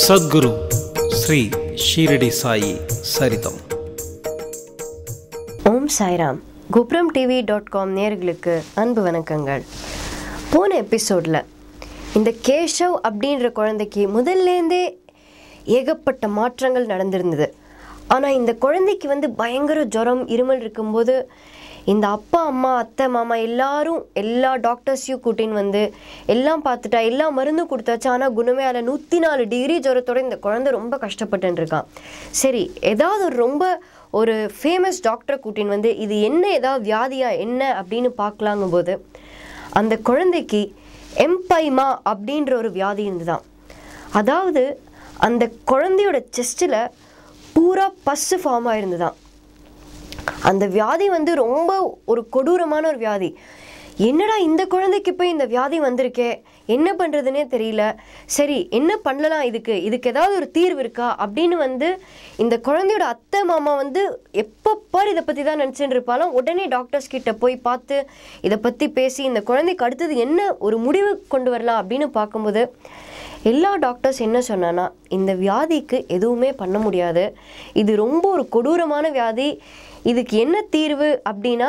సద్గురు శ్రీ షీరడి సాయి சரிதம் ஓம் Sairam Gopuram TV dot com நேர்களுக்கு அன்பு வணக்கங்கள் போன எபிசோடில் இந்த கேஷவ் அப்படின்ற குழந்தைக்கு முதல்லேருந்தே ஏகப்பட்ட மாற்றங்கள் நடந்திருந்தது ஆனால் இந்த குழந்தைக்கு வந்து பயங்கர ஜுரம் இருமல் இருக்கும்போது இந்த அப்பா அம்மா அத்தை மாமா எல்லாரும் எல்லா டாக்டர்ஸையும் கூட்டின்னு வந்து எல்லாம் பார்த்துட்டா எல்லா மருந்தும் கொடுத்தாச்சு ஆனால் குணமே அதில் நூற்றி நாலு டிகிரி ஜுரத்தோட இந்த குழந்தை ரொம்ப கஷ்டப்பட்டுன்னு இருக்கான் சரி ஏதாவது ஒரு ரொம்ப ஒரு ஃபேமஸ் டாக்டரை கூட்டின்னு வந்து இது என்ன ஏதாவது வியாதியா என்ன அப்படின்னு பார்க்கலாங்கும்போது அந்த குழந்தைக்கு எம்பைமா அப்படின்ற ஒரு வியாதி இருந்துதான் அதாவது அந்த குழந்தையோட செஸ்ட்டில் பூரா பஸ்ஸு ஃபார்ம் ஆயிருந்துதான் அந்த வியாதி வந்து ரொம்ப ஒரு கொடூரமான ஒரு வியாதி என்னடா இந்த குழந்தைக்கு போய் இந்த வியாதி வந்திருக்கே என்ன பண்ணுறதுனே தெரியல சரி என்ன பண்ணலாம் இதுக்கு இதுக்கு ஏதாவது ஒரு தீர்வு இருக்கா அப்படின்னு வந்து இந்த குழந்தையோட அத்தை மாமா வந்து எப்போ பார் இதை பற்றி தான் நினச்சிட்டு இருப்பாலும் உடனே டாக்டர்ஸ் கிட்ட போய் பார்த்து இதை பற்றி பேசி இந்த குழந்தைக்கு அடுத்தது என்ன ஒரு முடிவு கொண்டு வரலாம் அப்படின்னு பார்க்கும்போது எல்லா டாக்டர்ஸ் என்ன சொன்னான்னா இந்த வியாதிக்கு எதுவுமே பண்ண முடியாது இது ரொம்ப ஒரு கொடூரமான வியாதி இதுக்கு என்ன தீர்வு அப்படின்னா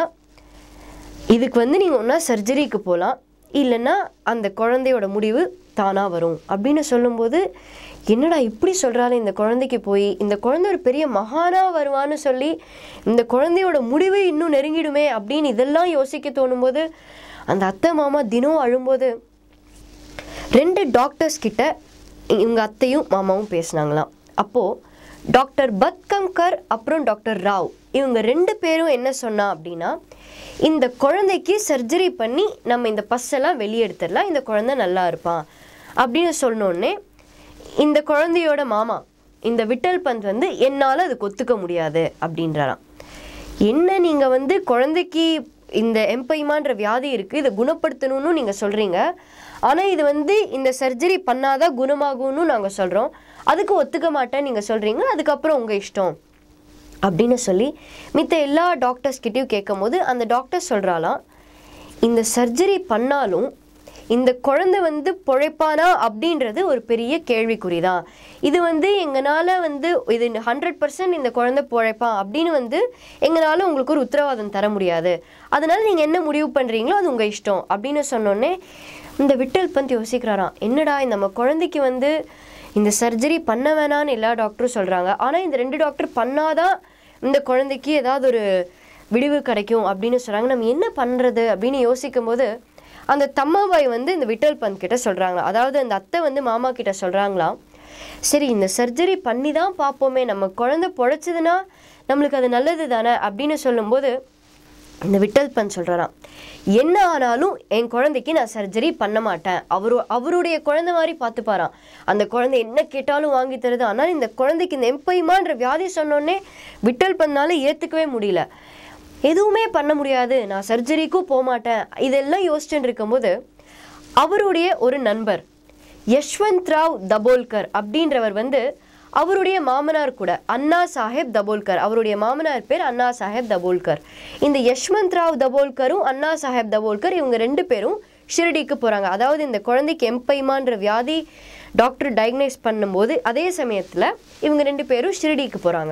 இதுக்கு வந்து நீங்கள் ஒன்றா சர்ஜரிக்கு போகலாம் இல்லைன்னா அந்த குழந்தையோட முடிவு தானாக வரும் அப்படின்னு சொல்லும்போது என்னடா இப்படி சொல்கிறாரு இந்த குழந்தைக்கு போய் இந்த குழந்தை ஒரு பெரிய மகானாக வருவான்னு சொல்லி இந்த குழந்தையோட முடிவு இன்னும் நெருங்கிடுமே அப்படின்னு இதெல்லாம் யோசிக்க தோணும்போது அந்த அத்தை மாமா தினம் அழும்போது ரெண்டு டாக்டர்ஸ் கிட்ட இவங்க அத்தையும் மாமாவும் பேசினாங்களாம் அப்போது டாக்டர் பத்கம்கர் அப்புறம் டாக்டர் ராவ் இவங்க ரெண்டு பேரும் என்ன சொன்னா அப்படின்னா இந்த குழந்தைக்கு சர்ஜரி பண்ணி நம்ம இந்த பஸ்ஸெல்லாம் வெளியே எடுத்துடலாம் இந்த குழந்தை நல்லா இருப்பான் அப்படின்னு சொன்னோடனே இந்த குழந்தையோட மாமா இந்த விட்டல் பந்த் வந்து என்னால் அதுக்கு ஒத்துக்க முடியாது அப்படின்றாராம் என்ன நீங்கள் வந்து குழந்தைக்கு இந்த எம்பைமான்ற வியாதி இருக்குது இதை குணப்படுத்தணும்னு நீங்கள் சொல்கிறீங்க ஆனால் இது வந்து இந்த சர்ஜரி பண்ணாதான் குணமாகும்னு நாங்கள் சொல்கிறோம் அதுக்கு ஒத்துக்க மாட்டேன் நீங்கள் சொல்கிறீங்க அதுக்கப்புறம் உங்கள் இஷ்டம் அப்படின்னு சொல்லி மித்த எல்லா டாக்டர்ஸ் கிட்டேயும் கேட்கும் போது அந்த டாக்டர் சொல்கிறாலாம் இந்த சர்ஜரி பண்ணாலும் இந்த குழந்தை வந்து பொழைப்பானா அப்படின்றது ஒரு பெரிய கேள்விக்குறி தான் இது வந்து எங்களால் வந்து இது ஹண்ட்ரட் பர்சன்ட் இந்த குழந்தை பொழைப்பான் அப்படின்னு வந்து எங்களால் உங்களுக்கு ஒரு உத்தரவாதம் தர முடியாது அதனால நீங்கள் என்ன முடிவு பண்ணுறீங்களோ அது உங்கள் இஷ்டம் அப்படின்னு சொன்னோடனே இந்த விட்டல் பந்த் யோசிக்கிறாராம் என்னடா நம்ம குழந்தைக்கு வந்து இந்த சர்ஜரி பண்ண வேணான்னு எல்லா டாக்டரும் சொல்கிறாங்க ஆனால் இந்த ரெண்டு டாக்டர் பண்ணாதான் இந்த குழந்தைக்கு ஏதாவது ஒரு விடிவு கிடைக்கும் அப்படின்னு சொல்கிறாங்க நம்ம என்ன பண்ணுறது அப்படின்னு யோசிக்கும் போது அந்த தம்மாபாய் வந்து இந்த விட்டல் பந்த் கிட்ட சொல்கிறாங்களா அதாவது அந்த அத்தை வந்து மாமா கிட்ட சொல்கிறாங்களாம் சரி இந்த சர்ஜரி பண்ணி தான் பார்ப்போமே நம்ம குழந்தை பொழைச்சதுன்னா நம்மளுக்கு அது நல்லது தானே அப்படின்னு சொல்லும்போது இந்த விட்டல் பந்த் சொல்கிறாராம் என்ன ஆனாலும் என் குழந்தைக்கு நான் சர்ஜரி பண்ண மாட்டேன் அவரு அவருடைய குழந்தை மாதிரி பார்த்துப்பாராம் அந்த குழந்தை என்ன கேட்டாலும் வாங்கி தருது ஆனால் இந்த குழந்தைக்கு இந்த எம்பைமான்ற வியாதி சொன்னோடனே விட்டல் பந்தால ஏற்றுக்கவே முடியல எதுவுமே பண்ண முடியாது நான் சர்ஜரிக்கும் போக மாட்டேன் இதெல்லாம் யோசிச்சுட்டு இருக்கும்போது அவருடைய ஒரு நண்பர் யஷ்வந்த் ராவ் தபோல்கர் அப்படின்றவர் வந்து அவருடைய மாமனார் கூட அண்ணா சாஹேப் தபோல்கர் அவருடைய மாமனார் பேர் அண்ணா சாஹேப் தபோல்கர் இந்த யஷ்வந்த் ராவ் தபோல்கரும் அண்ணா சாஹேப் தபோல்கர் இவங்க ரெண்டு பேரும் ஷிரடிக்கு போகிறாங்க அதாவது இந்த குழந்தைக்கு எம்பைமான்ற வியாதி டாக்டர் டயக்னைஸ் பண்ணும்போது அதே சமயத்தில் இவங்க ரெண்டு பேரும் ஷிரடிக்கு போகிறாங்க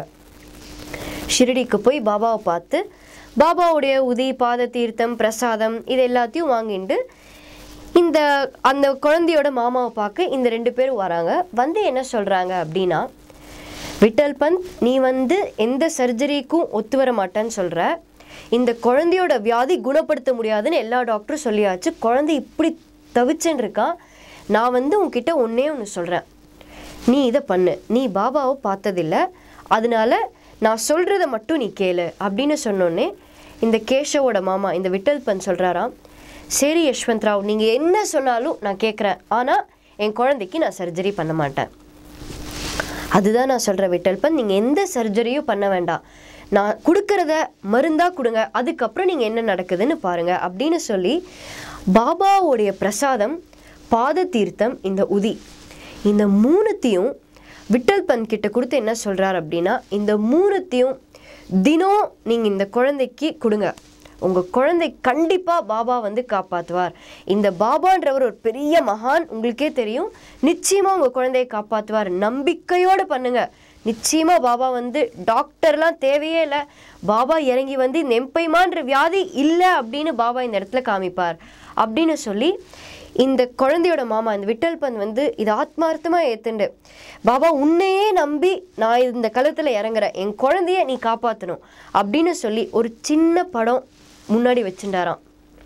ஷிரடிக்கு போய் பாபாவை பார்த்து பாபாவுடைய உதி பாத தீர்த்தம் பிரசாதம் இது எல்லாத்தையும் வாங்கிட்டு இந்த அந்த குழந்தையோட மாமாவை பார்க்க இந்த ரெண்டு பேரும் வராங்க வந்து என்ன சொல்கிறாங்க அப்படின்னா விட்டல் பந்த் நீ வந்து எந்த சர்ஜரிக்கும் ஒத்து வர மாட்டேன்னு சொல்கிற இந்த குழந்தையோட வியாதி குணப்படுத்த முடியாதுன்னு எல்லா டாக்டரும் சொல்லியாச்சு குழந்தை இப்படி தவிச்சுன்னு இருக்கான் நான் வந்து உன்கிட்ட ஒன்றே ஒன்று சொல்கிறேன் நீ இதை பண்ணு நீ பாபாவை பார்த்ததில்ல அதனால நான் சொல்கிறத மட்டும் நீ கேளு அப்படின்னு சொன்னோன்னே இந்த கேஷவோட மாமா இந்த விட்டல் பந்த் சொல்கிறாராம் சரி யஷ்வந்த் ராவ் நீங்கள் என்ன சொன்னாலும் நான் கேட்குறேன் ஆனால் என் குழந்தைக்கு நான் சர்ஜரி பண்ண மாட்டேன் அதுதான் நான் சொல்கிறேன் விட்டல்பன் நீங்கள் எந்த சர்ஜரியும் பண்ண வேண்டாம் நான் கொடுக்கறத மருந்தாக கொடுங்க அதுக்கப்புறம் நீங்கள் என்ன நடக்குதுன்னு பாருங்கள் அப்படின்னு சொல்லி பாபாவுடைய பிரசாதம் பாத தீர்த்தம் இந்த உதி இந்த மூணுத்தையும் விட்டல் பந்த் கிட்ட கொடுத்து என்ன சொல்கிறார் அப்படின்னா இந்த மூணுத்தையும் தினம் நீங்கள் இந்த குழந்தைக்கு கொடுங்க உங்கள் குழந்தை கண்டிப்பாக பாபா வந்து காப்பாற்றுவார் இந்த பாபான்றவர் ஒரு பெரிய மகான் உங்களுக்கே தெரியும் நிச்சயமாக உங்கள் குழந்தையை காப்பாற்றுவார் நம்பிக்கையோடு பண்ணுங்க நிச்சயமாக பாபா வந்து டாக்டர்லாம் தேவையே இல்லை பாபா இறங்கி வந்து இந்த எம்பைமான்ற வியாதி இல்லை அப்படின்னு பாபா இந்த இடத்துல காமிப்பார் அப்படின்னு சொல்லி இந்த குழந்தையோட மாமா இந்த விட்டல் பந்த் வந்து இது ஆத்மார்த்தமாக ஏத்துண்டு பாபா உன்னையே நம்பி நான் இந்த களத்தில் இறங்குறேன் என் குழந்தைய நீ காப்பாற்றணும் அப்படின்னு சொல்லி ஒரு சின்ன படம் முன்னாடி வச்சுட்டாராம்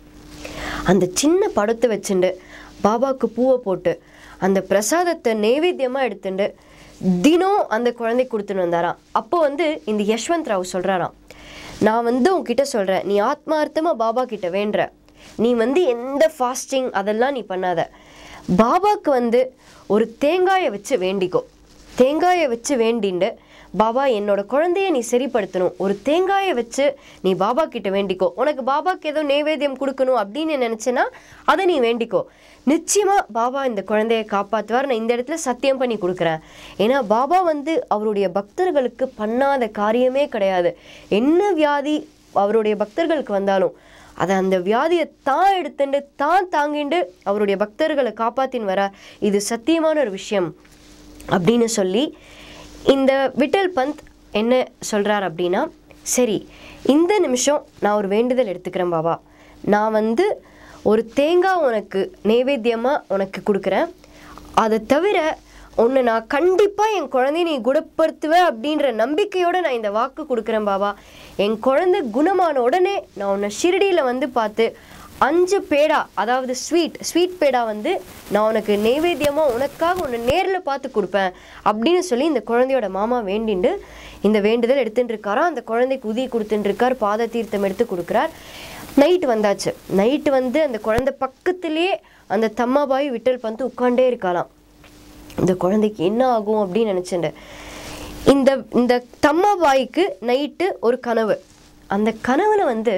அந்த சின்ன படத்தை வச்சுண்டு பாபாவுக்கு பூவை போட்டு அந்த பிரசாதத்தை நைவேத்தியமாக எடுத்துட்டு தினம் அந்த குழந்தை கொடுத்துன்னு வந்தாராம் அப்போ வந்து இந்த யஷ்வந்த் ராவ் சொல்கிறாராம் நான் வந்து உன்கிட்ட சொல்கிறேன் நீ ஆத்மார்த்தமாக பாபா கிட்ட வேண்டுற நீ வந்து எந்த ஃபாஸ்டிங் அதெல்லாம் நீ பண்ணாத பாபாக்கு வந்து ஒரு தேங்காயை வச்சு வேண்டிக்கோ தேங்காயை வச்சு வேண்டிண்டு பாபா என்னோட குழந்தைய நீ சரிப்படுத்தணும் ஒரு தேங்காயை வச்சு நீ பாபா கிட்ட வேண்டிக்கோ உனக்கு பாபாக்கு ஏதோ நைவேத்தியம் கொடுக்கணும் அப்படின்னு நினச்சேன்னா அதை நீ வேண்டிக்கோ நிச்சயமா பாபா இந்த குழந்தைய காப்பாற்றுவார் நான் இந்த இடத்துல சத்தியம் பண்ணி கொடுக்குறேன் ஏன்னா பாபா வந்து அவருடைய பக்தர்களுக்கு பண்ணாத காரியமே கிடையாது என்ன வியாதி அவருடைய பக்தர்களுக்கு வந்தாலும் அதை அந்த வியாதியை தான் எடுத்துட்டு தான் தாங்கிண்டு அவருடைய பக்தர்களை காப்பாத்தின்னு வர இது சத்தியமான ஒரு விஷயம் அப்படின்னு சொல்லி இந்த விட்டல் பந்த் என்ன சொல்கிறார் அப்படின்னா சரி இந்த நிமிஷம் நான் ஒரு வேண்டுதல் எடுத்துக்கிறேன் பாபா நான் வந்து ஒரு தேங்காய் உனக்கு நைவேத்தியமாக உனக்கு கொடுக்குறேன் அதை தவிர உன்னை நான் கண்டிப்பாக என் குழந்தைய நீ குணப்படுத்துவேன் அப்படின்ற நம்பிக்கையோடு நான் இந்த வாக்கு கொடுக்குறேன் பாபா என் குழந்தை குணமான உடனே நான் உன்னை ஷிரடியில் வந்து பார்த்து அஞ்சு பேடா அதாவது ஸ்வீட் ஸ்வீட் பேடா வந்து நான் உனக்கு நெய்வேத்தியமாக உனக்காக உன்னை நேரில் பார்த்து கொடுப்பேன் அப்படின்னு சொல்லி இந்த குழந்தையோட மாமா வேண்டிண்டு இந்த வேண்டுதல் எடுத்துட்டு இருக்காராம் அந்த குழந்தைக்கு உதி கொடுத்துட்டு இருக்கார் பாத தீர்த்தம் எடுத்து கொடுக்குறார் நைட் வந்தாச்சு நைட்டு வந்து அந்த குழந்தை பக்கத்துலேயே அந்த தம்மாபாய் விட்டல் பந்து உட்காண்டே இருக்காளாம் இந்த குழந்தைக்கு என்ன ஆகும் அப்படின்னு நினச்சிட்டு இந்த இந்த தம்மாபாய்க்கு நைட்டு ஒரு கனவு அந்த கனவுல வந்து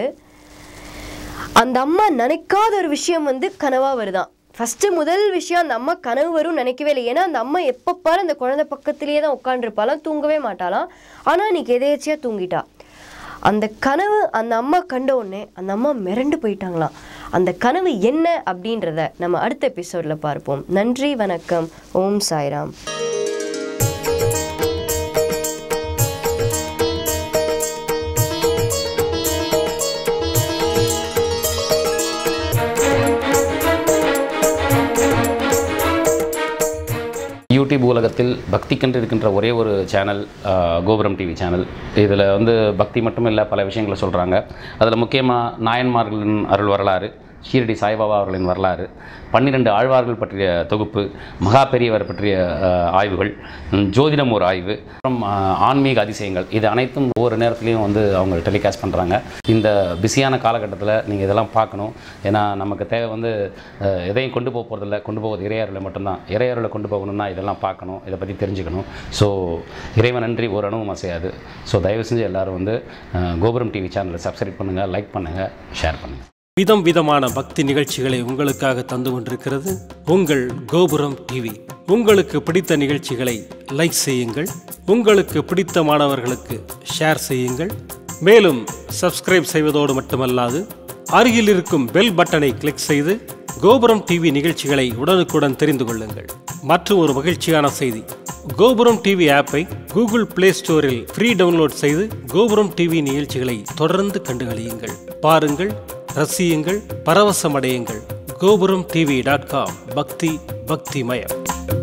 அந்த அம்மா நினைக்காத ஒரு விஷயம் வந்து கனவா வருதாம் ஃபர்ஸ்ட் முதல் விஷயம் அந்த அம்மா கனவு வரும் நினைக்கவே இல்லை ஏன்னா அந்த அம்மா எப்போ பாரு அந்த குழந்தை பக்கத்திலேயே தான் உட்காந்துருப்பாலாம் தூங்கவே மாட்டாளாம் ஆனால் இன்னைக்கு எதேச்சியா தூங்கிட்டா அந்த கனவு அந்த அம்மா கண்ட உடனே அந்த அம்மா மிரண்டு போயிட்டாங்களாம் அந்த கனவு என்ன அப்படின்றத நம்ம அடுத்த எபிசோட்ல பார்ப்போம் நன்றி வணக்கம் ஓம் சாய்ராம் யூடியூப் உலகத்தில் பக்திக்கென்று இருக்கின்ற ஒரே ஒரு சேனல் ஆஹ், கோபுரம் டிவி சேனல் இதில் வந்து பக்தி மட்டும் இல்லை பல விஷயங்களை சொல்கிறாங்க அதில் முக்கியமாக நாயன்மார்களின் அருள் வரலாறு ஷீரடி சாய்பாபா அவர்களின் வரலாறு பன்னிரெண்டு ஆழ்வார்கள் பற்றிய தொகுப்பு மகா பெரியவர் பற்றிய ஆஹ், ஆய்வுகள் ம், ஜோதிடம் ஒரு ஆய்வு அப்புறம் ஆஹ், ஆன்மீக அதிசயங்கள் இது அனைத்தும் ஒவ்வொரு நேரத்துலையும் வந்து அவங்க டெலிகாஸ்ட் பண்ணுறாங்க இந்த பிஸியான காலகட்டத்தில் நீங்கள் இதெல்லாம் பார்க்கணும் ஏன்னா நமக்கு தேவை வந்து அஹ், எதையும் கொண்டு போக போகிறதில்ல கொண்டு போவது இறையருளை மட்டும்தான் இறையருளை கொண்டு போகணும்னா இதெல்லாம் பார்க்கணும் இதை பற்றி தெரிஞ்சுக்கணும் ஸோ இறைவன் நன்றி ஒரு அணுவும் அசையாது ஸோ தயவு செஞ்சு எல்லாரும் வந்து அஹ், கோபுரம் டிவி சேனலை சப்ஸ்கிரைப் பண்ணுங்கள் லைக் பண்ணுங்கள் ஷேர் பண்ணுங்கள் விதம் விதமான பக்தி நிகழ்ச்சிகளை உங்களுக்காக தந்து கொண்டிருக்கிறது உங்கள் கோபுரம் டிவி உங்களுக்கு பிடித்த நிகழ்ச்சிகளை லைக் செய்யுங்கள் உங்களுக்கு பிடித்த மாணவர்களுக்கு ஷேர் செய்யுங்கள் மேலும் சப்ஸ்கிரைப் செய்வதோடு மட்டுமல்லாது அருகில் இருக்கும் பெல் பட்டனை கிளிக் செய்து கோபுரம் டிவி நிகழ்ச்சிகளை உடனுக்குடன் தெரிந்து கொள்ளுங்கள் மற்றும் ஒரு மகிழ்ச்சியான செய்தி கோபுரம் டிவி ஆப்பை கூகுள் பிளே ஸ்டோரில் ஃப்ரீ டவுன்லோட் செய்து கோபுரம் டிவி நிகழ்ச்சிகளை தொடர்ந்து கண்டுகளியுங்கள் பாருங்கள் ரசியுங்கள் பரவசமடையுங்கள் கோபுரம் டிவி டாட் காம் பக்தி பக்திமயம்